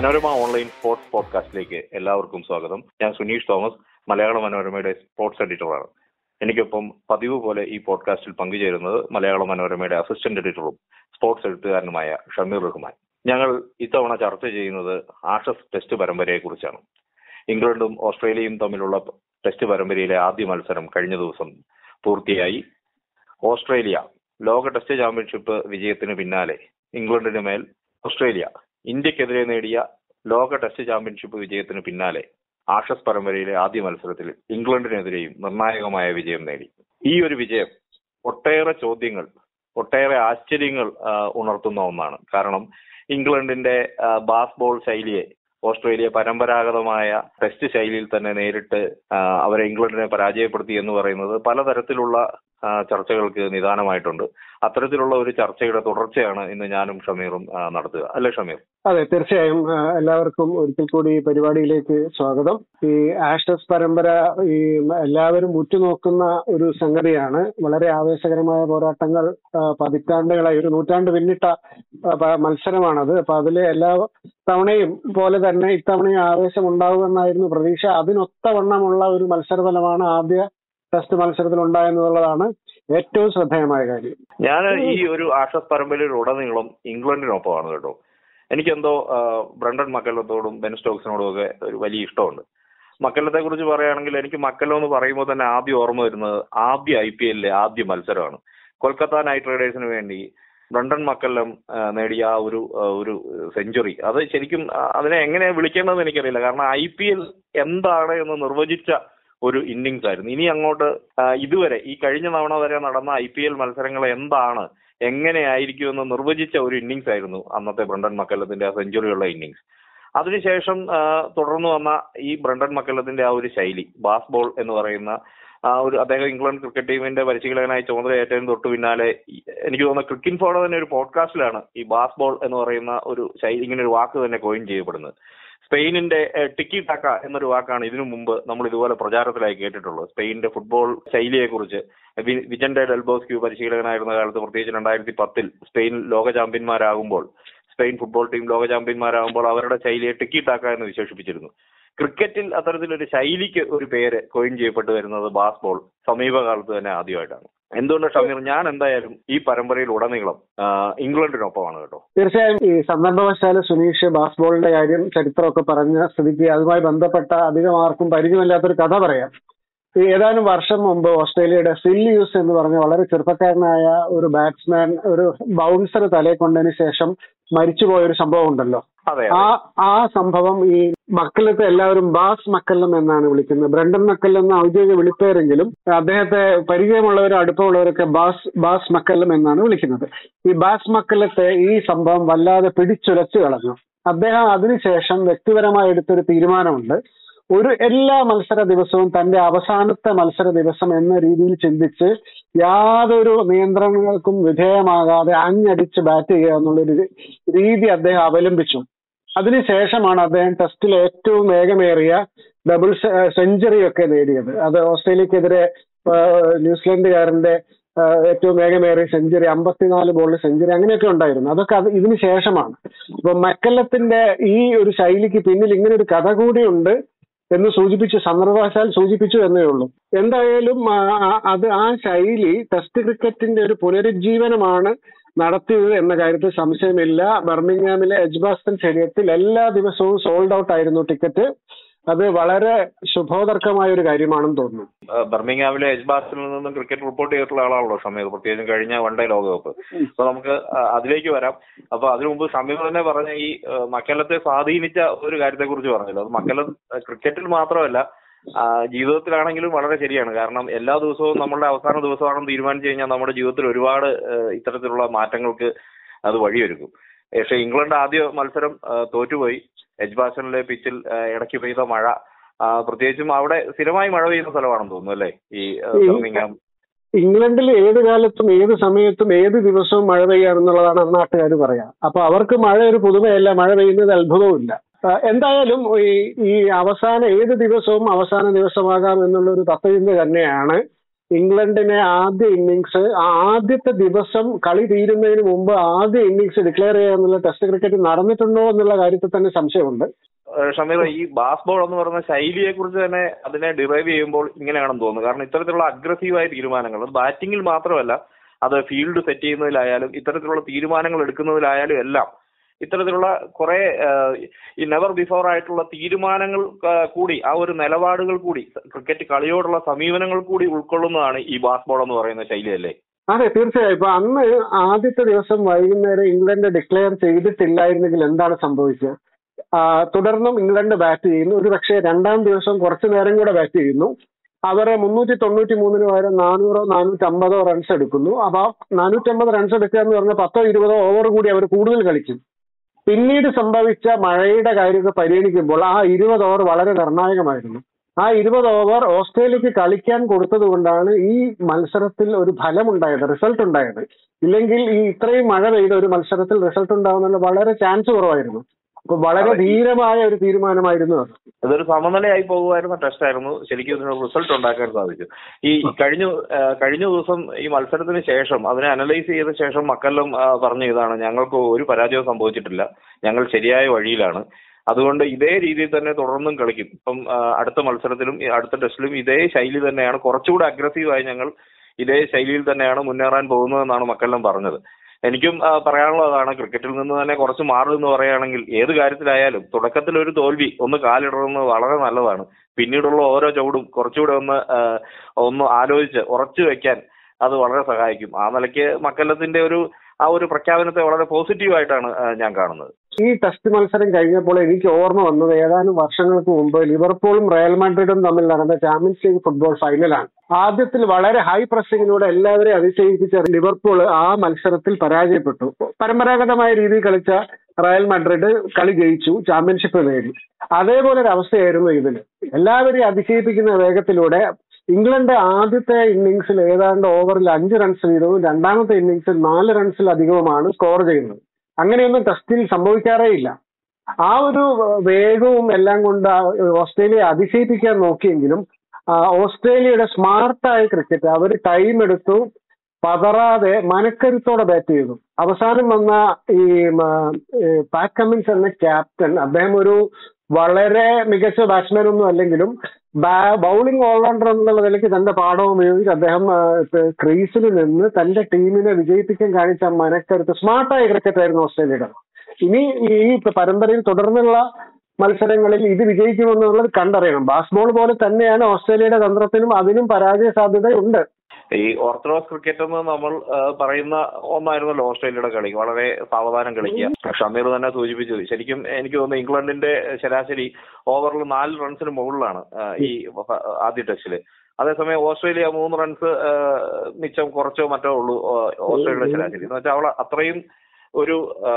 Manorama online sports പോഡ്കാസ്റ്റിലേക്ക് എല്ലാവർക്കും സ്വാഗതം ഞാൻ സുനീഷ് തോമസ് മലയാള മനോരമയുടെ സ്പോർട്സ് എഡിറ്ററാണ് എനിക്കൊപ്പം പതിവ് പോലെ ഈ പോഡ്കാസ്റ്റിൽ പങ്കുചേരുന്നത് മലയാള മനോരമയുടെ അസിസ്റ്റന്റ് എഡിറ്ററും സ്പോർട്സ് എഴുത്തുകാരനുമായ ഷമീർ റഹ്മാൻ ഞങ്ങൾ ഇത്തവണ ചർച്ച ചെയ്യുന്നത് ആഷസ് ടെസ്റ്റ് പരമ്പരയെ കുറിച്ചാണ് ഇംഗ്ലണ്ടും ഓസ്ട്രേലിയയും തമ്മിലുള്ള ടെസ്റ്റ് പരമ്പരയിലെ ആദ്യ മത്സരം കഴിഞ്ഞ ദിവസം പൂർത്തിയായി ഓസ്ട്രേലിയ ലോക ടെസ്റ്റ് ചാമ്പ്യൻഷിപ്പ് വിജയത്തിന് പിന്നാലെ ഇംഗ്ലണ്ടിന് മേൽ ഓസ്ട്രേലിയ ഇന്ത്യക്കെതിരെ നേടിയ ലോക ടെസ്റ്റ് ചാമ്പ്യൻഷിപ്പ് വിജയത്തിന് പിന്നാലെ ആഷസ് പരമ്പരയിലെ ആദ്യ മത്സരത്തിൽ ഇംഗ്ലണ്ടിനെതിരെയും നിർണായകമായ വിജയം നേടി ഈ ഒരു വിജയം ഒട്ടേറെ ചോദ്യങ്ങൾ ഒട്ടേറെ ആശ്ചര്യങ്ങൾ ആ, ഉണർത്തുന്ന ഒന്നാണ് കാരണം ഇംഗ്ലണ്ടിന്റെ ആ, ബാസ് ബോൾ ശൈലിയെ ഓസ്ട്രേലിയ പരമ്പരാഗതമായ ടെസ്റ്റ് ശൈലിയിൽ തന്നെ നേരിട്ട് ആ, അവരെ ഇംഗ്ലണ്ടിനെ പരാജയപ്പെടുത്തി എന്ന് പറയുന്നത് പലതരത്തിലുള്ള ആ, ചർച്ചകൾക്ക് നിദാനമായിട്ടുണ്ട് അത്തരത്തിലുള്ള ഒരു ചർച്ചയുടെ തുടർച്ചയാണ് ഇന്ന് ഞാനും ഷമീറും ആ, നടത്തുക അല്ലേ ഷമീർ അതെ തീർച്ചയായും ആ, എല്ലാവർക്കും ഒരിക്കൽ കൂടി ഈ പരിപാടിയിലേക്ക് സ്വാഗതം ഈ ആഷസ് പരമ്പര ഈ എല്ലാവരും ഉറ്റുനോക്കുന്ന ഒരു സംഗതിയാണ് വളരെ ആവേശകരമായ പോരാട്ടങ്ങൾ ആ, പതിറ്റാണ്ടുകളായി ഒരു നൂറ്റാണ്ട് പിന്നിട്ട ആ, പ- മത്സരമാണത് അപ്പൊ അതിലെ എല്ലാ തവണയും പോലെ തന്നെ ഇത്തവണയും ആവേശം ഉണ്ടാകുമെന്നായിരുന്നു പ്രതീക്ഷ അതിനൊത്തവണ്ണമുള്ള ഒരു മത്സരഫലമാണ് ആദ്യ ടെസ്റ്റ് മത്സരത്തിൽ ഉണ്ടായെന്നുള്ളതാണ് ഏറ്റവും ശ്രദ്ധേയമായ കാര്യം ഞാൻ ഈ ഒരു ആഷസ് പരമ്പരയിൽ ഉടനീളം ഇംഗ്ലണ്ടിനൊപ്പമാണ് കേട്ടോ എനിക്കെന്തോ ആ, ബ്രണ്ടൻ മക്കല്ലത്തോടും ബെൻ സ്റ്റോക്സിനോടും ഒക്കെ ഒരു വലിയ ഇഷ്ടമുണ്ട് മക്കല്ലത്തെ കുറിച്ച് പറയുകയാണെങ്കിൽ എനിക്ക് മക്കല്ലോ എന്ന് പറയുമ്പോൾ തന്നെ ആദ്യം ഓർമ്മ വരുന്നത് ആദ്യ ഐ പി എല്ലിലെ ആദ്യ മത്സരമാണ് കൊൽക്കത്ത നൈറ്റ് റൈഡേഴ്സിന് വേണ്ടി ബ്രണ്ടൻ മക്കല്ലം ആ, നേടിയ ആ ഒരു ആ, ഒരു സെഞ്ചുറി അത് ശരിക്കും ആ, അതിനെ എങ്ങനെ വിളിക്കേണ്ടതെന്ന് എനിക്കറിയില്ല കാരണം ഐ പി എൽ എന്താണ് എന്ന് നിർവചിച്ച ഒരു ഇന്നിങ്സ് ആയിരുന്നു ഇനി അങ്ങോട്ട് ആ, ഇതുവരെ ഈ കഴിഞ്ഞ തവണ വരെ നടന്ന ഐ പി എൽ മത്സരങ്ങൾ എന്താണ് എങ്ങനെയായിരിക്കുമെന്ന് നിർവചിച്ച ഒരു ഇന്നിങ്സ് ആയിരുന്നു അന്നത്തെ ബ്രണ്ടൻ മക്കല്ലത്തിന്റെ ആ സെഞ്ചുറിയുള്ള ഇന്നിങ്സ് അതിനുശേഷം ആ, തുടർന്ന് വന്ന ഈ ബ്രണ്ടൻ മക്കല്ലത്തിന്റെ ആ ഒരു ശൈലി ബാസ് ബോൾ എന്ന് പറയുന്ന ആ ഒരു അദ്ദേഹം ഇംഗ്ലണ്ട് ക്രിക്കറ്റ് ടീമിന്റെ പരിശീലകനായി ചുമതലയേറ്റതിന് തൊട്ടു പിന്നാലെ ഈ- എനിക്ക് തോന്നുന്നു ക്രിക്കിൻ ഫോളോ തന്നെ ഒരു പോഡ്കാസ്റ്റിലാണ് ഈ ബാസ് ബോൾ എന്ന് പറയുന്ന ഒരു ശൈലി ഇങ്ങനെ ഒരു വാക്ക് തന്നെ കോയിൻ ചെയ്യപ്പെടുന്നത് സ്പെയിനിന്റെ ഏഹ്, ടിക്കി ടക്ക എന്നൊരു വാക്കാണ് ഇതിനു മുമ്പ് നമ്മൾ ഇതുപോലെ പ്രചാരത്തിലായി കേട്ടിട്ടുള്ളത് സ്പെയിനിന്റെ ഫുട്ബോൾ ശൈലിയെ കുറിച്ച് വിജന്റെ ഡെൽബോസ്ക്യൂ പരിശീലകനായിരുന്ന കാലത്ത് പ്രത്യേകിച്ച് രണ്ടായിരത്തി പത്തിൽ സ്പെയിൻ ലോക ചാമ്പ്യന്മാരാകുമ്പോൾ സ്പെയിൻ ഫുട്ബോൾ ടീം ലോക ചാമ്പ്യന്മാരാകുമ്പോൾ അവരുടെ ശൈലിയെ ടിക്കി ടാക്ക എന്ന് വിശേഷിപ്പിച്ചിരുന്നു ക്രിക്കറ്റിൽ അത്തരത്തിലൊരു ശൈലിക്ക് ഒരു പേര് കോയിൻ ചെയ്യപ്പെട്ടു വരുന്നത് ബാസ് ബോൾ സമീപകാലത്ത് തന്നെ ആദ്യമായിട്ടാണ് എന്തുകൊണ്ട് ഷമീർ ഞാൻ എന്തായാലും ഈ പരമ്പരയിൽ ഉടനീളം ആ, ഇംഗ്ലണ്ടിനൊപ്പമാണ് കേട്ടോ തീർച്ചയായും ഈ സന്ദർഭവശാല് സുനീഷ് ബാസ്ബോളിന്റെ കാര്യം ചരിത്രമൊക്കെ പറഞ്ഞ സ്ഥിതിക്ക് അതുമായി ബന്ധപ്പെട്ട അധികം ആർക്കും പരിചയമില്ലാത്തൊരു കഥ പറയാം ഈ ഏതാനും വർഷം മുമ്പ് ഓസ്ട്രേലിയയുടെ സിൽ യൂസ് എന്ന് പറഞ്ഞ വളരെ ചെറുപ്പക്കാരനായ ഒരു ബാറ്റ്സ്മാൻ ഒരു ബൗൺസർ തലയെ കൊണ്ടതിന് ശേഷം മരിച്ചുപോയ ഒരു സംഭവം ഉണ്ടല്ലോ അതെ ആ ആ സംഭവം ഈ മക്കല്ലത്തെ എല്ലാവരും ബാസ് മക്കല്ലം എന്നാണ് വിളിക്കുന്നത് ബ്രണ്ടൻ മക്കല്ലം എന്ന ഔദ്യോഗിക വിളിപ്പേരെങ്കിലും അദ്ദേഹത്തെ പരിചയമുള്ളവരും അടുപ്പമുള്ളവരൊക്കെ ബാസ് ബാസ് മക്കല്ലം എന്നാണ് വിളിക്കുന്നത് ഈ ബാസ് മക്കല്ലത്തെ ഈ സംഭവം വല്ലാതെ പിടിച്ചുലച്ചു കളഞ്ഞു അദ്ദേഹം അതിനുശേഷം വ്യക്തിപരമായി എടുത്തൊരു തീരുമാനമുണ്ട് ഒരു എല്ലാ മത്സര ദിവസവും തന്റെ അവസാനത്തെ മത്സര ദിവസം എന്ന രീതിയിൽ ചിന്തിച്ച് യാതൊരു നിയന്ത്രണങ്ങൾക്കും വിധേയമാകാതെ അഞ്ഞടിച്ച് ബാറ്റ് ചെയ്യുക എന്നുള്ളൊരു രീതി അദ്ദേഹം അവലംബിച്ചു അതിനുശേഷമാണ് അദ്ദേഹം ടെസ്റ്റിൽ ഏറ്റവും വേഗമേറിയ ഡബിൾ സെഞ്ചുറി ഒക്കെ നേടിയത് അത് ഓസ്ട്രേലിയക്കെതിരെ ആ, ന്യൂസിലൻഡുകാരന്റെ ആ, ഏറ്റവും വേഗമേറിയ സെഞ്ചുറി അമ്പത്തിനാല് ബോളിൽ സെഞ്ചുറി അങ്ങനെയൊക്കെ ഉണ്ടായിരുന്നു അതൊക്കെ അത് ഇതിന് ശേഷമാണ് അപ്പൊ മക്കല്ലത്തിന്റെ ഈ ഒരു ശൈലിക്ക് പിന്നിൽ ഇങ്ങനെ ഒരു കഥ കൂടിയുണ്ട് എന്ന് സൂചിപ്പിച്ചു സന്ദർഭവശാൽ സൂചിപ്പിച്ചു എന്നേ ഉള്ളൂ എന്തായാലും ആ, ആ, അത് ആ ശൈലി ടെസ്റ്റ് ക്രിക്കറ്റിന്റെ ഒരു പുനരുജ്ജീവനമാണ് നടത്തിയത് എന്ന കാര്യത്തിൽ സംശയമില്ല ബർമിംഗ്ഹാമിലെ എജ്ബാസ്റ്റൺ സ്റ്റേഡിയത്തിൽ എല്ലാ ദിവസവും സോൾഡ് ഔട്ട് ആയിരുന്നു ടിക്കറ്റ് അത് വളരെ ശുഭോദർക്കമായ ഒരു കാര്യമാണെന്ന് തോന്നുന്നു ആ, ബർമിംഗ്ഹാമിലെ എജ്ബാസിൽ നിന്നും ക്രിക്കറ്റ് റിപ്പോർട്ട് ചെയ്തിട്ടുള്ള ആളാണല്ലോ ഷമീർ പ്രത്യേകിച്ചും കഴിഞ്ഞ വൺ ഡേ ലോകകപ്പ് അപ്പൊ നമുക്ക് ആ, അതിലേക്ക് വരാം അപ്പൊ അതിനു മുമ്പ് ഷമീർ തന്നെ പറഞ്ഞ ഈ ആ, മക്കല്ലത്തെ സ്വാധീനിച്ച ഒരു കാര്യത്തെ കുറിച്ച് പറഞ്ഞല്ലോ അത് മക്കല്ലം ആ, ക്രിക്കറ്റിൽ മാത്രമല്ല ആ, ജീവിതത്തിലാണെങ്കിലും വളരെ ശരിയാണ് കാരണം എല്ലാ ദിവസവും നമ്മളുടെ അവസാന ദിവസമാണെന്ന് തീരുമാനിച്ചു കഴിഞ്ഞാൽ നമ്മുടെ ജീവിതത്തിൽ ഒരുപാട് ആ, ഇത്തരത്തിലുള്ള മാറ്റങ്ങൾക്ക് അത് വഴിയൊരുക്കും പക്ഷേ ഇംഗ്ലണ്ട് ആദ്യ മത്സരം ആ, തോറ്റുപോയി എജ്ബാസ്റ്റണിലെ പിച്ചിൽ ആ, ഇടയ്ക്ക് പെയ്ത മഴ ആ, പ്രത്യേകിച്ചും അവിടെ സ്ഥിരമായി മഴ പെയ്യുന്ന സ്ഥലമാണെന്ന് തോന്നുന്നു അല്ലേ ഈ ആ, ഈ- ബർമിംഗ്ഹാം ഇംഗ്ലണ്ടിൽ ഏത് കാലത്തും ഏത് സമയത്തും ഏത് ദിവസവും മഴ പെയ്യാമെന്നുള്ളതാണ് നാട്ടുകാർ പറയാ അപ്പൊ അവർക്ക് മഴ ഒരു പുതുമയല്ല മഴ പെയ്യുന്നത് അത്ഭുതവുമില്ല ആ, എന്തായാലും ഈ ഈ അവസാന ഏത് ദിവസവും അവസാന ദിവസമാകാം എന്നുള്ള ഒരു തത്വചിന്ത തന്നെയാണ് ഇംഗ്ലണ്ടിനെ ആദ്യ ഇന്നിങ്സ് ആദ്യത്തെ ദിവസം കളി തീരുന്നതിന് മുമ്പ് ആദ്യ ഇന്നിങ്സ് ഡിക്ലെയർ ചെയ്യുക എന്നുള്ള ടെസ്റ്റ് ക്രിക്കറ്റ് നടന്നിട്ടുണ്ടോ എന്നുള്ള കാര്യത്തിൽ തന്നെ സംശയമുണ്ട് ഏഹ് ഷമീർ ഈ ബാസ് ബോൾ എന്ന് പറയുന്ന ശൈലിയെ കുറിച്ച് തന്നെ അതിനെ ഡിറൈവ് ചെയ്യുമ്പോൾ ഇങ്ങനെയാണെന്ന് തോന്നുന്നു കാരണം ഇത്തരത്തിലുള്ള അഗ്രസീവായ തീരുമാനങ്ങൾ അത് ബാറ്റിംഗിൽ മാത്രമല്ല അത് ഫീൽഡ് സെറ്റ് ചെയ്യുന്നതിലായാലും ഇത്തരത്തിലുള്ള തീരുമാനങ്ങൾ എടുക്കുന്നതിലായാലും എല്ലാം ഇത്തരത്തിലുള്ള കുറെ ഈ നെവർ ബിഫോർ ആയിട്ടുള്ള തീരുമാനങ്ങൾ ആ, കൂടി ആ ഒരു നിലപാടുകൾ കൂടി ക്രിക്കറ്റ് കളിയോടുള്ള സമീപനങ്ങൾ കൂടി ഉൾക്കൊള്ളുന്നതാണ് ഈ ബാസ് ബോൾ എന്ന് പറയുന്ന ശൈലി അല്ലേ അതെ തീർച്ചയായും ഇപ്പൊ അന്ന് ആദ്യത്തെ ദിവസം വൈകുന്നേരം ഇംഗ്ലണ്ട് ഡിക്ലെയർ ചെയ്തിട്ടില്ലായിരുന്നെങ്കിൽ എന്താണ് സംഭവിച്ചത് ആ, തുടർന്നും ഇംഗ്ലണ്ട് ബാറ്റ് ചെയ്യുന്നു ഒരു പക്ഷേ രണ്ടാം ദിവസം കുറച്ചു നേരം കൂടെ ബാറ്റ് ചെയ്യുന്നു അവർ മുന്നൂറ്റി തൊണ്ണൂറ്റി മൂന്നിന് പകരം നാനൂറോ നാനൂറ്റി അമ്പതോ റൺസ് എടുക്കുന്നു അപ്പൊ നാനൂറ്റി അമ്പത് റൺസ് എടുക്കുക എന്ന് പറഞ്ഞാൽ പത്തോ ഇരുപതോ ഓവർ കൂടി അവർ കൂടുതൽ കളിക്കും പിന്നീട് സംഭവിച്ച മഴയുടെ കാര്യമൊക്കെ പരിഗണിക്കുമ്പോൾ ആ ഇരുപത് ഓവർ വളരെ നിർണായകമായിരുന്നു ആ ഇരുപത് ഓവർ ഓസ്ട്രേലിയക്ക് കളിക്കാൻ കൊടുത്തത് കൊണ്ടാണ് ഈ മത്സരത്തിൽ ഒരു ഫലമുണ്ടായത് റിസൾട്ട് ഉണ്ടായത് ഇല്ലെങ്കിൽ ഈ ഇത്രയും മഴ പെയ്ത ഒരു മത്സരത്തിൽ റിസൾട്ട് ഉണ്ടാകുന്നുള്ള വളരെ ചാൻസ് കുറവായിരുന്നു അപ്പൊ വളരെ ധീരമായ ഒരു തീരുമാനമായിരുന്നു അത് ഇതൊരു സമനിലയായി പോകുമായിരുന്ന ടെസ്റ്റ് ആയിരുന്നു ശരിക്കും ഇതിന് റിസൾട്ട് ഉണ്ടാക്കാൻ സാധിച്ചു ഈ കഴിഞ്ഞ ആ, കഴിഞ്ഞ ദിവസം ഈ മത്സരത്തിന് ശേഷം അതിനെ അനലൈസ് ചെയ്ത ശേഷം മക്കെല്ലാം ആ, പറഞ്ഞ ഇതാണ് ഞങ്ങൾക്ക് ഒരു പരാജയവും സംഭവിച്ചിട്ടില്ല ഞങ്ങൾ ശരിയായ വഴിയിലാണ് അതുകൊണ്ട് ഇതേ രീതിയിൽ തന്നെ തുടർന്നും കളിക്കും ഇപ്പം ആ, അടുത്ത മത്സരത്തിലും ഈ അടുത്ത ടെസ്റ്റിലും ഇതേ ശൈലി തന്നെയാണ് കുറച്ചുകൂടെ അഗ്രസീവായി ഞങ്ങൾ ഇതേ ശൈലിയിൽ തന്നെയാണ് മുന്നേറാൻ പോകുന്നതെന്നാണ് മക്കെല്ലാം പറഞ്ഞത് എനിക്കും ആ, പറയാനുള്ളതാണ് ക്രിക്കറ്റിൽ നിന്ന് തന്നെ കുറച്ച് മാറും എന്ന് പറയുകയാണെങ്കിൽ ഏത് കാര്യത്തിലായാലും തുടക്കത്തിൽ ഒരു തോൽവി ഒന്ന് കാലിടറുന്നത് വളരെ നല്ലതാണ് പിന്നീടുള്ള ഓരോ ചവിടും കുറച്ചുകൂടെ ഒന്ന് ആ, ഒന്ന് ആലോചിച്ച് ഉറച്ചു വെക്കാൻ അത് വളരെ സഹായിക്കും ആ നിലയ്ക്ക് മക്കല്ലത്തിന്റെ ഒരു ആ ഒരു പ്രഖ്യാപനത്തെ വളരെ പോസിറ്റീവായിട്ടാണ് ആ, ഞാൻ കാണുന്നത് ഈ ടെസ്റ്റ് മത്സരം കഴിഞ്ഞപ്പോൾ എനിക്ക് ഓർമ്മ വന്നത് ഏതാനും വർഷങ്ങൾക്ക് മുമ്പ് ലിവർപൂളും റയൽ മാഡ്രിഡും തമ്മിൽ നടന്ന ചാമ്പ്യൻസ് ലീഗ് ഫുട്ബോൾ ഫൈനലാണ് ആദ്യത്തിൽ വളരെ ഹൈ പ്രസിംഗിലൂടെ എല്ലാവരെയും അതിശയിപ്പിച്ച ലിവർപൂൾ ആ മത്സരത്തിൽ പരാജയപ്പെട്ടു പരമ്പരാഗതമായ രീതിയിൽ കളിച്ച റയൽ മാഡ്രിഡ് കളി ജയിച്ചു ചാമ്പ്യൻഷിപ്പ് നേടി അതേപോലെ ഒരു അവസ്ഥയായിരുന്നു ഇതിന് എല്ലാവരെയും അതിശയിപ്പിക്കുന്ന വേഗത്തിലൂടെ ഇംഗ്ലണ്ട് ആദ്യത്തെ ഇന്നിംഗ്സിൽ ഏതാണ്ട് ഓവറിൽ അഞ്ച് റൺസ് വീതവും രണ്ടാമത്തെ ഇന്നിംഗ്സിൽ നാല് റൺസിലധികവുമാണ് സ്കോർ ചെയ്യുന്നത് അങ്ങനെയൊന്നും ടെസ്റ്റിൽ സംഭവിക്കാറേ ഇല്ല ആ ഒരു വേഗവും എല്ലാം കൊണ്ട് ആ ഓസ്ട്രേലിയ അതിശയിപ്പിക്കാൻ നോക്കിയെങ്കിലും ആ, ഓസ്ട്രേലിയയുടെ സ്മാർട്ടായ ക്രിക്കറ്റ് അവർ ടൈം എടുത്തു പതറാതെ മനക്കരുത്തോടെ ബാറ്റ് ചെയ്തു അവസാനം വന്ന ഈ മ, ഏ, പാറ്റ് കമ്മിൻസ് എന്ന ക്യാപ്റ്റൻ അദ്ദേഹം ഒരു വളരെ മികച്ച ബാറ്റ്സ്മാൻ ഒന്നും അല്ലെങ്കിലും ബൗളിംഗ് ഓൾറൗണ്ടർ എന്നുള്ള നിലയ്ക്ക് തന്റെ പാഠവും ഉപയോഗിച്ച് അദ്ദേഹം ക്രീസിൽ നിന്ന് തന്റെ ടീമിനെ വിജയിപ്പിക്കാൻ കാണിച്ച മനക്കരുത്ത് സ്മാർട്ടായ ക്രിക്കറ്റ് ആയിരുന്നു ഓസ്ട്രേലിയയുടെ ഇനി ഈ പരമ്പരയിൽ തുടർന്നുള്ള മത്സരങ്ങളിൽ ഇത് വിജയിക്കുമെന്നുള്ളത് കണ്ടറിയണം ബാസ്ബോൾ പോലെ തന്നെയാണ് ഓസ്ട്രേലിയയുടെ തന്ത്രത്തിനും അതിനും പരാജയ സാധ്യതയുണ്ട് ഈ ഓർത്തഡോക്സ് ക്രിക്കറ്റ് എന്ന് നമ്മൾ ആ, പറയുന്ന ഒന്നായിരുന്നല്ലോ ഓസ്ട്രേലിയയുടെ കളി വളരെ സാവധാനം കളിക്കുക ഷമീർ തന്നെ സൂചിപ്പിച്ചു ശരിക്കും എനിക്ക് തോന്നുന്നു ഇംഗ്ലണ്ടിന്റെ ശരാശരി ഓവറിൽ നാല് റൺസിന് മുകളിലാണ് ആ, ഈ ഫ- ആദ്യ ടെസ്റ്റില് അതേസമയം ഓസ്ട്രേലിയ മൂന്ന് റൺസ് മിച്ചം കുറച്ചോ മറ്റോ ഉള്ളൂ ആ, ഓസ്ട്രേലിയയുടെ ശരാശരി എന്ന് വെച്ചാൽ അവൾ അത്രയും ഒരു ആ,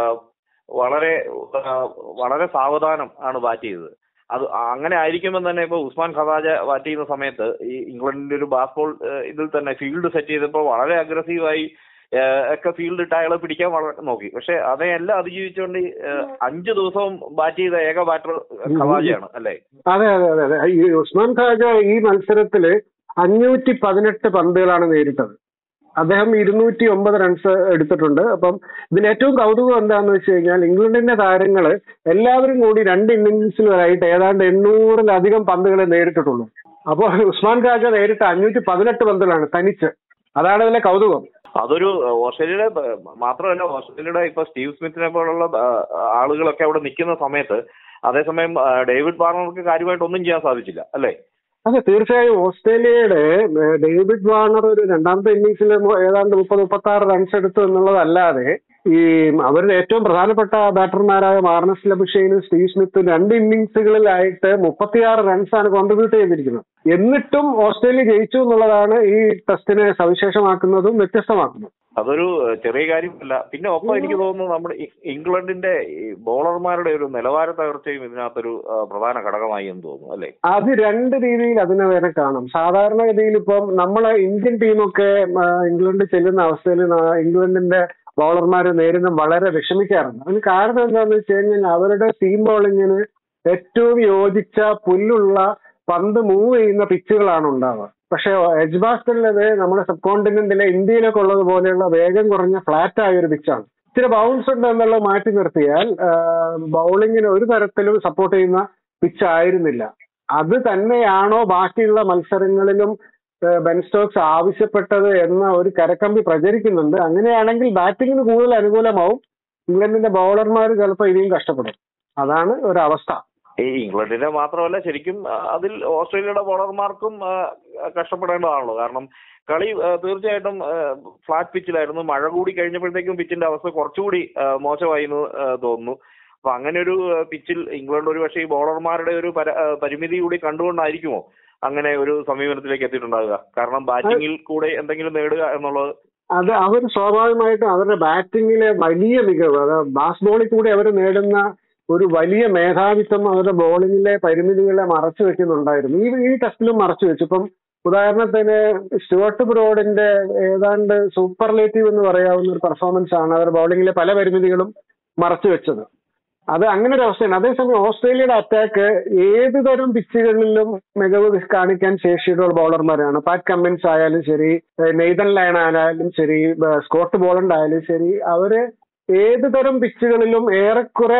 വളരെ ആ, വളരെ സാവധാനം ആണ് ബാറ്റ് ചെയ്തത് അത് അങ്ങനെ ആയിരിക്കുമ്പോൾ തന്നെ ഇപ്പൊ ഉസ്മാൻ ഖവാജ ബാറ്റ് ചെയ്യുന്ന സമയത്ത് ഈ ഇംഗ്ലണ്ടിന്റെ ഒരു ബാസ്ബോൾ ഇതിൽ തന്നെ ഫീൽഡ് സെറ്റ് ചെയ്തപ്പോൾ വളരെ അഗ്രസീവായി ഏഹ്, ഒക്കെ ഫീൽഡ് ഇട്ട് അയാളെ പിടിക്കാൻ വളരെ നോക്കി പക്ഷെ അതെല്ലാം അതിജീവിച്ചുകൊണ്ട് ഈ, ഏഹ്, അഞ്ച് ദിവസവും ബാറ്റ് ചെയ്ത ഏക ബാറ്റർ ഖവാജയാണ് അല്ലേ അതെ അതെ അതെ അതെ ഈ ഉസ്മാൻ ഖാജ ഈ മത്സരത്തില് അഞ്ഞൂറ്റി പതിനെട്ട് പന്തുകളാണ് നേരിട്ടത് അദ്ദേഹം ഇരുന്നൂറ്റി ഒമ്പത് റൺസ് എടുത്തിട്ടുണ്ട് അപ്പം ഇതിൽ ഏറ്റവും കൗതുകം എന്താണെന്ന് വെച്ച് കഴിഞ്ഞാൽ ഇംഗ്ലണ്ടിന്റെ താരങ്ങള് എല്ലാവരും കൂടി രണ്ട് ഇന്നിംഗ്സിലായിട്ട് ഏതാണ്ട് എണ്ണൂറിലധികം പന്തുകളെ നേരിട്ടിട്ടുള്ളൂ അപ്പോൾ ഉസ്മാൻ ഖാജ നേരിട്ട് അഞ്ഞൂറ്റി പതിനെട്ട് പന്തുകളാണ് തനിച്ച് അതാണ് ഇതിലെ കൗതുകം അതൊരു ഏഹ്, ഓസ്ട്രേലിയയുടെ ഏഹ്, മാത്രമല്ല ഓസ്ട്രേലിയയുടെ ഇപ്പൊ സ്റ്റീവ് സ്മിത്തിനെ പോലുള്ള ഏഹ്, ആളുകളൊക്കെ അവിടെ നിൽക്കുന്ന സമയത്ത് അതേസമയം ഏഹ്, ഡേവിഡ് വാർണർക്ക് കാര്യമായിട്ട് ഒന്നും ചെയ്യാൻ സാധിച്ചില്ല അല്ലേ അതെ തീർച്ചയായും ഓസ്ട്രേലിയയുടെ ഏഹ്, ഡേവിഡ് വാർണർ ഒരു രണ്ടാമത്തെ ഇന്നിംഗ്സിൽ ഏതാണ്ട് മുപ്പത് മുപ്പത്തി ആറ് റൺസ് എടുത്തു എന്നുള്ളതല്ലാതെ ഈ അവരുടെ ഏറ്റവും പ്രധാനപ്പെട്ട ബാറ്റർമാരായ മാർണസ് ലബുഷൈനും സ്റ്റീവ് സ്മിത്തും രണ്ട് ഇന്നിംഗ്സുകളിലായിട്ട് മുപ്പത്തിയാറ് റൺസാണ് കോൺട്രിബ്യൂട്ട് ചെയ്തിരിക്കുന്നത് എന്നിട്ടും ഓസ്ട്രേലിയ ജയിച്ചു എന്നുള്ളതാണ് ഈ ടെസ്റ്റിനെ സവിശേഷമാക്കുന്നതും വ്യത്യസ്തമാക്കുന്നതും അതൊരു ഏഹ്, ചെറിയ കാര്യമല്ല പിന്നെ ഒപ്പം എനിക്ക് തോന്നുന്നു നമ്മുടെ ഇ- ഇംഗ്ലണ്ടിന്റെ ഈ ബോളർമാരുടെ ഒരു നിലവാര തകർച്ചയും ഇതിനകത്തൊരു ഏഹ്, പ്രധാന ഘടകമായി എന്ന് തോന്നുന്നു അല്ലേ അത് രണ്ട് രീതിയിൽ അതിനെ വേറെ കാണാം സാധാരണഗതിയിൽ ഇപ്പം നമ്മളെ ഇന്ത്യൻ ടീമൊക്കെ ആ, ഇംഗ്ലണ്ട് ചെല്ലുന്ന അവസ്ഥയിൽ ന- ഇംഗ്ലണ്ടിന്റെ ബൗളർമാർ നേരിടുന്ന വളരെ വിഷമിക്കാറുണ്ട് അതിന് കാരണം എന്താണെന്ന് വെച്ച് കഴിഞ്ഞാൽ അവരുടെ ടീം ബൗളിങ്ങിന് ഏറ്റവും യോജിച്ച പുല്ലുള്ള പന്ത് മൂവ് ചെയ്യുന്ന പിച്ചുകളാണ് ഉണ്ടാവുക പക്ഷെ എജ്ബാസ്റ്റനിലത് നമ്മുടെ സബ് കോണ്ടിനെന്റിലെ ഇന്ത്യയിലൊക്കെ ഉള്ളത് പോലെയുള്ള വേഗം കുറഞ്ഞ ഫ്ലാറ്റ് ആയ ഒരു പിച്ചാണ് ഇച്ചിരി ബൗൺസ് ഉണ്ട് എന്നുള്ളത് മാറ്റി നിർത്തിയാൽ ബൗളിങ്ങിന് ഒരു തരത്തിലും സപ്പോർട്ട് ചെയ്യുന്ന പിച്ച് ആയിരുന്നില്ല അത് തന്നെയാണോ ബാക്കിയുള്ള മത്സരങ്ങളിലും ഏഹ് ബെൻ സ്റ്റോക്സ് ആവശ്യപ്പെട്ടത് എന്ന ഒരു കരക്കമ്പി പ്രചരിക്കുന്നുണ്ട് അങ്ങനെയാണെങ്കിൽ ബാറ്റിങ്ങിന് കൂടുതൽ അനുകൂലമാവും ഇംഗ്ലണ്ടിന്റെ ബൗളർമാർ ചിലപ്പോൾ ഇനിയും കഷ്ടപ്പെടും അതാണ് ഒരു അവസ്ഥ ഈ ഇംഗ്ലണ്ടിന്റെ മാത്രമല്ല ശരിക്കും ആ, അതിൽ ഓസ്ട്രേലിയയുടെ ബോളർമാർക്കും ആ, കഷ്ടപ്പെടേണ്ടതാണല്ലോ കാരണം കളി ആ, തീർച്ചയായിട്ടും ഫ്ലാറ്റ് പിച്ചിലായിരുന്നു മഴ കൂടി കഴിഞ്ഞപ്പോഴത്തേക്കും പിച്ചിന്റെ അവസ്ഥ കുറച്ചുകൂടി ആ, മോശമായി എന്ന് ആ, തോന്നുന്നു അപ്പൊ അങ്ങനെ ഒരു ആ, പിച്ചിൽ ഇംഗ്ലണ്ട് ഒരു പക്ഷേ ഈ ബോളർമാരുടെ ഒരു പര- ആ, പരിമിതി കൂടി കണ്ടുകൊണ്ടായിരിക്കുമോ അങ്ങനെ ഒരു സമീപനത്തിലേക്ക് എത്തിയിട്ടുണ്ടാകുക കാരണം ബാറ്റിംഗിൽ കൂടെ എന്തെങ്കിലും നേടുക എന്നുള്ളത് അത് അവർ സ്വാഭാവികമായിട്ടും അവരുടെ ബാറ്റിങ്ങിലെ വലിയ മികവ് അത് ബാസ് ബോളിൽ കൂടി അവർ നേടുന്ന ഒരു വലിയ മേധാവിത്വം അവരുടെ ബോളിങ്ങിലെ പരിമിതികളെ മറച്ചു വെക്കുന്നുണ്ടായിരുന്നു ഈ ഈ ടെസ്റ്റിലും മറച്ചു വെച്ചു ഇപ്പം ഉദാഹരണത്തിന് സ്റ്റുവർട്ട് ബ്രോഡിന്റെ ഏതാണ്ട് സൂപ്പർലേറ്റീവ് എന്ന് പറയാവുന്ന ഒരു പെർഫോമൻസ് ആണ് അവരുടെ ബോളിങ്ങിലെ പല പരിമിതികളും മറച്ചു വെച്ചത് അത് അങ്ങനെ ഒരു അവസ്ഥയാണ് അതേസമയം ഓസ്ട്രേലിയയുടെ അറ്റാക്ക് ഏത് തരം പിച്ചുകളിലും മികവ് കാണിക്കാൻ ശേഷിയുള്ള ബൗളർമാരാണ് പാറ്റ് കമ്മിൻസ് ആയാലും ശരി ഏഹ് നെയ്തൻ ലയൺ ആയാലും ശരി ഏഹ് സ്കോട്ട് ബോളണ്ട് ആയാലും ശരി അവര് ഏത് തരം പിച്ചുകളിലും ഏറെക്കുറെ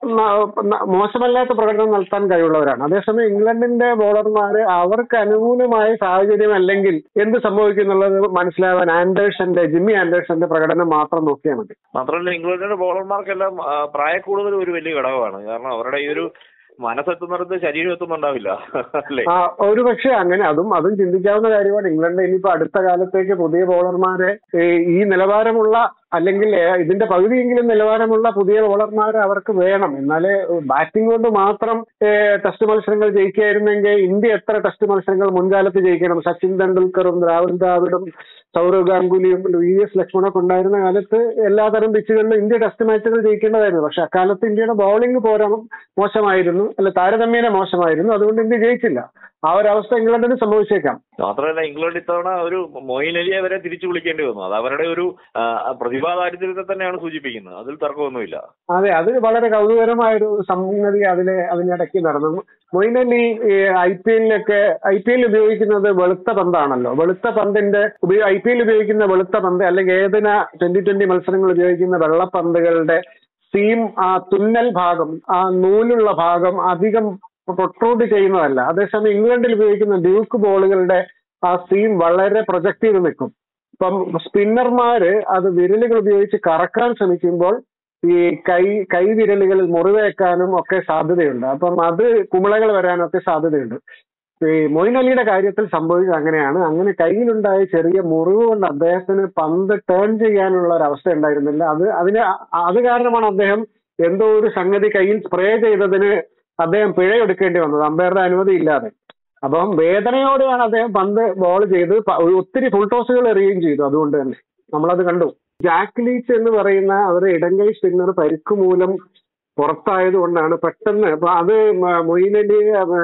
ന- ന- മോശമല്ലാത്ത പ്രകടനം നടത്താൻ കഴിവുള്ളവരാണ് അതേസമയം ഇംഗ്ലണ്ടിന്റെ ബോളർമാര് അവർക്ക് അനുകൂലമായ സാഹചര്യം അല്ലെങ്കിൽ എന്ത് സംഭവിക്കും എന്നുള്ളത് മനസ്സിലാവാൻ ആൻഡേഴ്സന്റെ ജിമ്മി ആൻഡേഴ്സന്റെ പ്രകടനം മാത്രം നോക്കിയാൽ മതി മാത്രമല്ല ഇംഗ്ലണ്ടിന്റെ ബോളർമാർക്കെല്ലാം ആ, പ്രായക്കൂടുതൽ ഒരു വലിയ ഘടകമാണ് കാരണം അവരുടെ ഈ ഒരു മനസ്സെത്തുന്നിടത്ത് ശരീരം എത്തുന്നുണ്ടാവില്ല അല്ലേ ആ ഒരു പക്ഷേ അങ്ങനെ അതും അതും ചിന്തിക്കാവുന്ന കാര്യമാണ് ഇംഗ്ലണ്ട് ഇനിയിപ്പോ അടുത്ത കാലത്തേക്ക് പുതിയ ബോളർമാരെ ഏ, ഈ നിലവാരമുള്ള അല്ലെങ്കിൽ ഏ, ഇതിന്റെ പകുതിയെങ്കിലും നിലവാരമുള്ള പുതിയ ബോളർമാരെ അവർക്ക് വേണം എന്നാലേ ബാറ്റിംഗ് കൊണ്ട് മാത്രം ഏ, ടെസ്റ്റ് മത്സരങ്ങൾ ജയിക്കായിരുന്നെങ്കിൽ ഇന്ത്യ എത്ര ടെസ്റ്റ് മത്സരങ്ങൾ മുൻകാലത്ത് ജയിക്കണം സച്ചിൻ തെണ്ടുൽക്കറും രാഹുൽ ദ്രാവിഡും സൗരവ് ഗാംഗുലിയും വി എസ് ലക്ഷ്മണൊക്കെ ഉണ്ടായിരുന്ന കാലത്ത് എല്ലാതരം പിച്ചുകളിലും ഇന്ത്യ ടെസ്റ്റ് മാച്ചുകൾ ജയിക്കേണ്ടതായിരുന്നു പക്ഷെ അക്കാലത്ത് ഇന്ത്യയുടെ ബൗളിംഗ് പോരാ മോശമായിരുന്നു അല്ല താരതമ്യേന മോശമായിരുന്നു അതുകൊണ്ട് ഇന്ത്യ ജയിച്ചില്ല ആ ഒരു അവസ്ഥ ഇംഗ്ലണ്ടിന് സംഭവിച്ചേക്കാം മാത്രമല്ല ഇംഗ്ലണ്ട് ഇത്തവണ ഒരു മൊയിൻ അലിയെ വരെ തിരിച്ചു വിളിക്കേണ്ടി വന്നു അത് അവരുടെ ഒരു ആ, പ്രതിഭാ ദാരിദ്ര്യത്തെ തന്നെയാണ് സൂചിപ്പിക്കുന്നത് അതിൽ തർക്കമൊന്നുമില്ല അതെ അത് വളരെ കൗതുകരമായ ഒരു സംഗതി അതിലെ അതിനിടയ്ക്ക് നടന്നു മൊയിൻ അലി ഐ പി എല്ലിലൊക്കെ ഐ പി എൽ ഉപയോഗിക്കുന്നത് വെളുത്ത പന്താണല്ലോ വെളുത്ത പന്തിന്റെ ഐ പി എൽ ഉപയോഗിക്കുന്ന വെളുത്ത പന്ത് അല്ലെങ്കിൽ ഏതിന ട്വന്റി ട്വന്റി മത്സരങ്ങൾ ഉപയോഗിക്കുന്ന വെള്ളപ്പന്തുകളുടെ സീം ആ തുന്നൽ ഭാഗം ആ നൂലുള്ള ഭാഗം അധികം പ്രൊട്രൂഡ് ചെയ്യുന്നതല്ല അതേസമയം ഇംഗ്ലണ്ടിൽ ഉപയോഗിക്കുന്ന ഡ്യൂക്ക് ബോളുകളുടെ ആ സീം വളരെ പ്രൊജക്ട് ചെയ്ത് നിൽക്കും ഇപ്പം സ്പിന്നർമാര് അത് വിരലുകൾ ഉപയോഗിച്ച് കറക്കാൻ ശ്രമിക്കുമ്പോൾ ഈ കൈ കൈവിരലുകളിൽ മുറിവേക്കാനും ഒക്കെ സാധ്യതയുണ്ട് അപ്പം അത് കുമിളകൾ വരാനൊക്കെ സാധ്യതയുണ്ട് ഈ മൊയിൻ അലിയുടെ കാര്യത്തിൽ സംഭവിച്ചത് അങ്ങനെയാണ് അങ്ങനെ കയ്യിലുണ്ടായ ചെറിയ മുറിവ് കൊണ്ട് അദ്ദേഹത്തിന് പന്ത് ടേൺ ചെയ്യാനുള്ള ഒരു അവസ്ഥ ഉണ്ടായിരുന്നില്ല അത് അതിന് അ- അത് കാരണമാണ് അദ്ദേഹം എന്തോ ഒരു സംഗതി കയ്യിൽ സ്പ്രേ ചെയ്തതിന് അദ്ദേഹം പിഴ എടുക്കേണ്ടി വന്നത് അമ്പയറുടെ അനുമതി ഇല്ലാതെ അപ്പം വേദനയോടെയാണ് അദ്ദേഹം പന്ത് ബോൾ ചെയ്ത് പ- ഒത്തിരി ഫുൾ ടോസുകൾ എറിയുകയും ചെയ്തു അതുകൊണ്ട് തന്നെ നമ്മളത് കണ്ടു ജാക്ക് ലീച്ച് എന്ന് പറയുന്ന അവരുടെ ഇടങ്കൈ സ്പിന്നർ പരിക്ക് മൂലം പുറത്തായത് കൊണ്ടാണ് പെട്ടെന്ന് അപ്പൊ അത് മ- മൊയ്ൻ അലി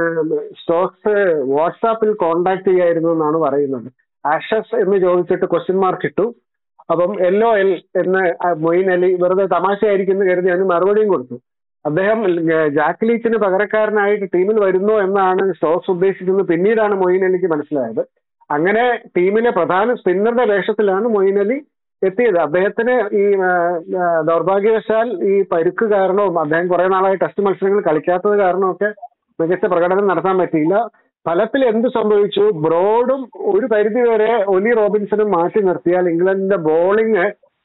സ്റ്റോക്സ് വാട്സാപ്പിൽ കോണ്ടാക്ട് ചെയ്യായിരുന്നു എന്നാണ് പറയുന്നത് ആഷസ് എന്ന് ചോദിച്ചിട്ട് ക്വസ്റ്റ്യൻ മാർക്ക് ഇട്ടു അപ്പം എൽ ഒ എൽ എന്ന് ആ മൊയ്ൻ അലി വെറുതെ തമാശയായിരിക്കും എന്ന് കരുതി അതിന് മറുപടിയും കൊടുത്തു അദ്ദേഹം ഏഹ് ജാക്ക് ലീച്ചിന് പകരക്കാരനായിട്ട് ടീമിൽ വരുന്നു എന്നാണ് സ്റ്റോക്സ് ഉദ്ദേശിക്കുന്നത് പിന്നീടാണ് മൊയ്ൻ അലിക്ക് മനസ്സിലായത് അങ്ങനെ ടീമിലെ പ്രധാന സ്പിന്നറുടെ വേഷത്തിലാണ് മൊയ്ൻ അലി എത്തിയത് അദ്ദേഹത്തിന് ഈ ആ, ആ, ദൗർഭാഗ്യവശാൽ ഈ പരുക്ക് കാരണവും അദ്ദേഹം കുറെ നാളായി ടെസ്റ്റ് മത്സരങ്ങൾ കളിക്കാത്തത് കാരണമൊക്കെ മികച്ച പ്രകടനം നടത്താൻ പറ്റിയില്ല ഫലത്തിൽ എന്ത് സംഭവിച്ചു ബ്രോഡും ഒരു പരിധിവരെ ഒലി റോബിൻസണും മാറ്റി നിർത്തിയാൽ ഇംഗ്ലണ്ടിന്റെ ബോളിംഗ്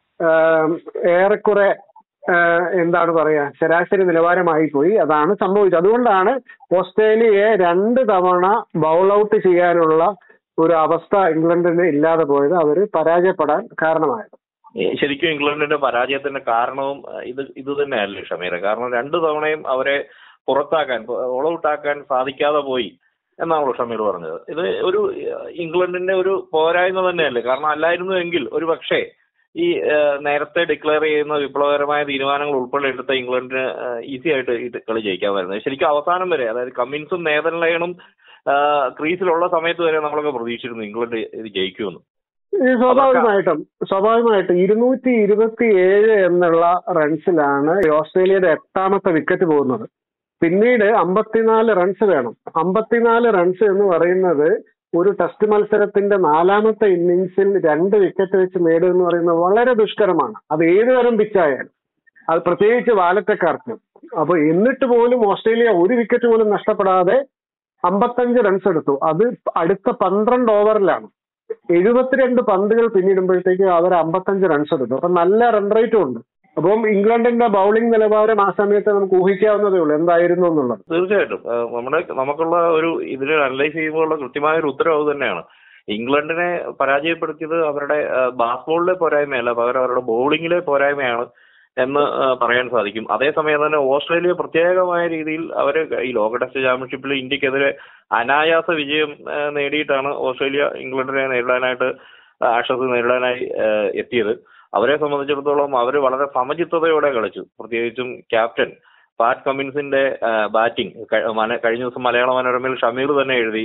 ഏറെക്കുറെ ആ, എന്താണ് പറയാ ശരാശരി നിലവാരമായി പോയി അതാണ് സംഭവിച്ചത് അതുകൊണ്ടാണ് ഓസ്ട്രേലിയയെ രണ്ട് തവണ ബൗൾ ഔട്ട് ചെയ്യാനുള്ള ഒരു അവസ്ഥ ഇംഗ്ലണ്ടിന് ഇല്ലാതെ പോയത് അവർ പരാജയപ്പെടാൻ കാരണമായത് ഈ ശരിക്കും ഇംഗ്ലണ്ടിന്റെ പരാജയത്തിന്റെ കാരണവും അഹ് ഇത് ഇത് തന്നെയല്ലേ ഷമീറ കാരണം രണ്ടു തവണയും അവരെ പുറത്താക്കാൻ ഓൾ ഔട്ട് ആക്കാൻ സാധിക്കാതെ പോയി എന്നാണല്ലോ ഷമീർ പറഞ്ഞത് ഇത് ഒരു അഹ് ഇംഗ്ലണ്ടിന്റെ ഒരു പോരായ്മ തന്നെയല്ലേ കാരണം അല്ലായിരുന്നു എങ്കിൽ ഒരു പക്ഷേ ഈ അഹ് നേരത്തെ ഡിക്ലെയർ ചെയ്യുന്ന വിപ്ലവകരമായ തീരുമാനങ്ങൾ ഉൾപ്പെടെ എടുത്ത ഇംഗ്ലണ്ടിന് ഈസി ആയിട്ട് ഈ കളി ജയിക്കാമായിരുന്നു ശരിക്കും അവസാനം വരെ അതായത് കമ്മിൻസും നേതൻ ലയണും ക്രീസിലുള്ള സമയത്ത് വരെ നമ്മളൊക്കെ പ്രതീക്ഷിച്ചിരുന്നു ഇംഗ്ലണ്ട് ഇത് ജയിക്കുമെന്ന് ഈ സ്വാഭാവികമായിട്ടും സ്വാഭാവികമായിട്ടും ഇരുന്നൂറ്റി ഇരുപത്തി ഏഴ് എന്നുള്ള റൺസിലാണ് ഓസ്ട്രേലിയയുടെ എട്ടാമത്തെ വിക്കറ്റ് പോകുന്നത് പിന്നീട് അമ്പത്തിനാല് റൺസ് വേണം അമ്പത്തിനാല് റൺസ് എന്ന് പറയുന്നത് ഒരു ടെസ്റ്റ് മത്സരത്തിന്റെ നാലാമത്തെ ഇന്നിങ്സിൽ രണ്ട് വിക്കറ്റ് വെച്ച് നേടുക എന്ന് പറയുന്നത് വളരെ ദുഷ്കരമാണ് അത് ഏത് തരം പിച്ചായാലും അത് പ്രത്യേകിച്ച് വാലറ്റക്കാർക്ക് അപ്പൊ എന്നിട്ട് പോലും ഓസ്ട്രേലിയ ഒരു വിക്കറ്റ് പോലും നഷ്ടപ്പെടാതെ അമ്പത്തഞ്ച് റൺസ് എടുത്തു അത് അടുത്ത പന്ത്രണ്ട് ഓവറിലാണ് എഴുപത്തിരണ്ട് പന്തുകൾ പിന്നിടുമ്പോഴത്തേക്ക് അവർ അമ്പത്തഞ്ച് റൺസ് എടുത്തു അപ്പൊ നല്ല റൺ റേറ്റും ഉണ്ട് അപ്പം ഇംഗ്ലണ്ടിന്റെ ബൗളിംഗ് നിലവാരം ആ സമയത്ത് നമുക്ക് ഊഹിക്കാവുന്നതേ ഉള്ളൂ എന്തായിരുന്നു എന്നുള്ളത് തീർച്ചയായിട്ടും ആ, നമ്മുടെ നമുക്കുള്ള ഒരു ഇതിൽ അനലൈസ് ചെയ്യുമ്പോഴുള്ള കൃത്യമായ ഒരു ഉത്തരവ് അത് തന്നെയാണ് ഇംഗ്ലണ്ടിനെ പരാജയപ്പെടുത്തിയത് അവരുടെ ബാസ്ബോളിലെ പോരായ്മയല്ല പകരം അവരുടെ ബൗളിങ്ങിലെ പോരായ്മയാണ് എന്ന് ആ, പറയാൻ സാധിക്കും അതേസമയം തന്നെ ഓസ്ട്രേലിയ പ്രത്യേകമായ രീതിയിൽ അവർ ഈ ലോക ടെസ്റ്റ് ചാമ്പ്യൻഷിപ്പിൽ ഇന്ത്യക്കെതിരെ അനായാസ വിജയം ആ, നേടിയിട്ടാണ് ഓസ്ട്രേലിയ ഇംഗ്ലണ്ടിനെ നേരിടാനായിട്ട് ആഷസ് നേരിടാനായി ആ, എത്തിയത് അവരെ സംബന്ധിച്ചിടത്തോളം അവർ വളരെ സമചിത്തതയോടെ കളിച്ചു പ്രത്യേകിച്ചും ക്യാപ്റ്റൻ പാറ്റ് കമ്മിൻസിന്റെ ബാറ്റിംഗ് കഴിഞ്ഞ ദിവസം മലയാള മനോരമയിൽ ഷമീർ തന്നെ എഴുതി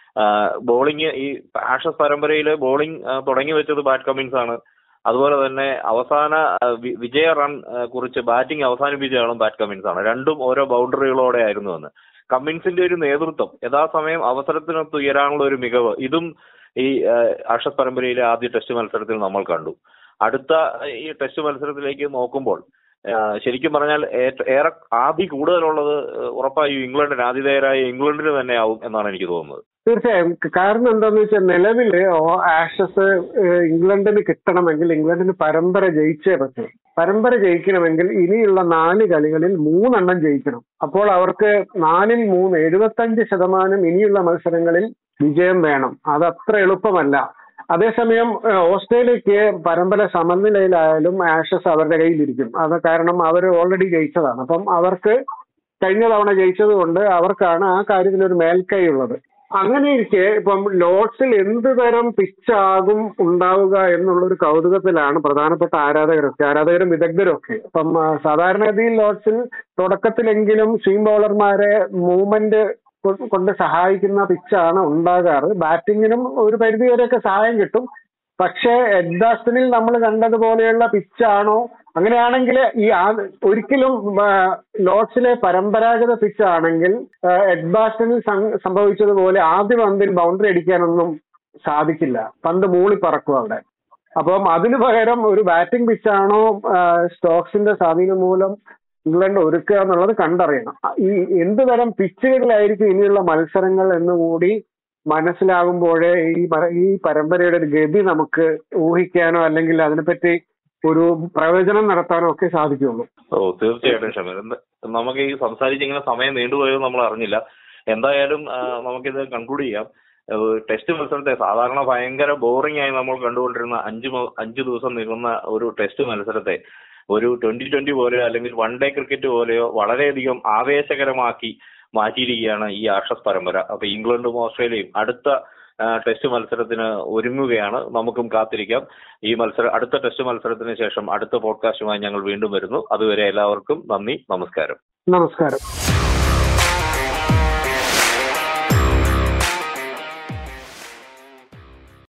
ബോളിംഗ് ഈ ആഷസ് പരമ്പരയിലെ ബോളിംഗ് തുടങ്ങി വെച്ചത് ബാറ്റ് കമ്മിൻസ് ആണ് അതുപോലെ തന്നെ അവസാന ആ, വി- വിജയ റൺ ആ, കുറിച്ച് ബാറ്റിംഗ് അവസാനിപ്പിച്ച ആളും ബാറ്റ് കമ്മിൻസ് ആണ് രണ്ടും ഓരോ ബൗണ്ടറികളോടെ ആയിരുന്നു എന്ന് കമ്മിൻസിന്റെ ഒരു നേതൃത്വം യഥാസമയം അവസരത്തിനൊത്ത് ഉയരാനുള്ള ഒരു മികവ് ഇതും ഈ ആ, ആഷസ് പരമ്പരയിലെ ആദ്യ ടെസ്റ്റ് മത്സരത്തിൽ നമ്മൾ കണ്ടു അടുത്ത ഈ ടെസ്റ്റ് മത്സരത്തിലേക്ക് നോക്കുമ്പോൾ ആ, ശരിക്കും പറഞ്ഞാൽ ഏറ്റ്- ഏറെ ആദി കൂടുതലുള്ളത് ഉറപ്പായും ഇംഗ്ലണ്ടിന് ആതിഥേയരായ ഇംഗ്ലണ്ടിന് തന്നെ ആവും എന്നാണ് എനിക്ക് തോന്നുന്നത് തീർച്ചയായും ക- കാരണം എന്താന്ന് വെച്ചാൽ നിലവില് ഓ- ആഷസ് ഏഹ്, ഇംഗ്ലണ്ടിന് കിട്ടണമെങ്കിൽ ഇംഗ്ലണ്ടിന് പരമ്പര ജയിച്ചേ പറ്റൂ പരമ്പര ജയിക്കണമെങ്കിൽ ഇനിയുള്ള നാല് കളികളിൽ മൂന്നെണ്ണം ജയിക്കണം അപ്പോൾ അവർക്ക് നാലിൽ മൂന്ന് എഴുപത്തഞ്ച് ശതമാനം ഇനിയുള്ള മത്സരങ്ങളിൽ വിജയം വേണം അത് അത്ര എളുപ്പമല്ല അതേസമയം ഏഹ്, ഓസ്ട്രേലിയക്ക് പരമ്പര സമനിലയിലായാലും ആഷസ് അവരുടെ കയ്യിലിരിക്കും അത് കാരണം അവർ ഓൾറെഡി ജയിച്ചതാണ് അപ്പം അവർക്ക് കഴിഞ്ഞ തവണ ജയിച്ചത് കൊണ്ട് അവർക്കാണ് ആ കാര്യത്തിൽ ഒരു മേൽക്കൈ ഉള്ളത് അങ്ങനെ ഇരിക്കെ ഇപ്പം ലോഡ്സിൽ എന്ത് തരം പിച്ചാകും ഉണ്ടാവുക എന്നുള്ള ഒരു കൗതുകത്തിലാണ് പ്രധാനപ്പെട്ട ആരാധകരൊക്കെ ആരാധകരും വിദഗ്ധരും ഒക്കെ അപ്പം ആ, സാധാരണഗതിയിൽ ലോഡ്സിൽ തുടക്കത്തിലെങ്കിലും സ്വിം ബൗളർമാരെ മൂവ്മെന്റ് കൊണ്ട് സഹായിക്കുന്ന പിച്ചാണ് ഉണ്ടാകാറ് ബാറ്റിങ്ങിനും ഒരു പരിധി വരെയൊക്കെ സഹായം കിട്ടും പക്ഷേ എഡ്ബാസ്റ്റനിൽ നമ്മൾ കണ്ടതുപോലെയുള്ള പിച്ചാണോ അങ്ങനെയാണെങ്കിൽ ഈ ആ- ഒരിക്കലും ആ, ലോർഡ്സിലെ പരമ്പരാഗത പിച്ച് ആണെങ്കിൽ എഡ്ബാസ്റ്റനിൽ സം- സംഭവിച്ചതുപോലെ ആദ്യ പന്തിൽ ബൗണ്ടറി അടിക്കാനൊന്നും സാധിക്കില്ല പന്ത് മൂളി പറക്കും അവിടെ അപ്പം അതിനു പകരം ഒരു ബാറ്റിംഗ് പിച്ചാണോ സ്റ്റോക്സിന്റെ സ്വാധീനം മൂലം ഇംഗ്ലണ്ട് ഒരുക്കുക എന്നുള്ളത് കണ്ടറിയണം ഈ എന്ത് തരം പിച്ചുകളിലായിരിക്കും ഇനിയുള്ള മത്സരങ്ങൾ എന്നുകൂടി മനസ്സിലാകുമ്പോഴേ ഈ പര- ഈ പരമ്പരയുടെ ഒരു ഗതി നമുക്ക് ഊഹിക്കാനോ അല്ലെങ്കിൽ അതിനെപ്പറ്റി ഒരു പ്രവചനം നടത്താനോ ഒക്കെ സാധിക്കുള്ളൂ ഓ തീർച്ചയായിട്ടും ഷമീർ എന്ത് നമുക്ക് ഈ സംസാരിച്ച് ഇങ്ങനെ സമയം നീണ്ടുപോയത് നമ്മൾ അറിഞ്ഞില്ല എന്തായാലും ആ, നമുക്കിത് കൺക്ലൂഡ് ചെയ്യാം ഏഹ് ടെസ്റ്റ് മത്സരത്തെ സാധാരണ ഭയങ്കര ബോറിംഗ് ആയി നമ്മൾ കണ്ടുകൊണ്ടിരുന്ന അഞ്ച് മ- അഞ്ച് ദിവസം നീളുന്ന ഒരു ടെസ്റ്റ് മത്സരത്തെ ഒരു ട്വന്റി ട്വന്റി പോലെയോ അല്ലെങ്കിൽ വൺ ഡേ ക്രിക്കറ്റ് പോലെയോ വളരെയധികം ആവേശകരമാക്കി മാറ്റിയിരിക്കുകയാണ് ഈ ആഷസ് പരമ്പര അപ്പൊ ഇംഗ്ലണ്ടും ഓസ്ട്രേലിയയും അടുത്ത ആ, ടെസ്റ്റ് മത്സരത്തിന് ഒരുങ്ങുകയാണ് നമുക്കും കാത്തിരിക്കാം ഈ മത്സരം അടുത്ത ടെസ്റ്റ് മത്സരത്തിന് ശേഷം അടുത്ത പോഡ്കാസ്റ്റുമായി ഞങ്ങൾ വീണ്ടും വരുന്നു അതുവരെ എല്ലാവർക്കും നന്ദി നമസ്കാരം നമസ്കാരം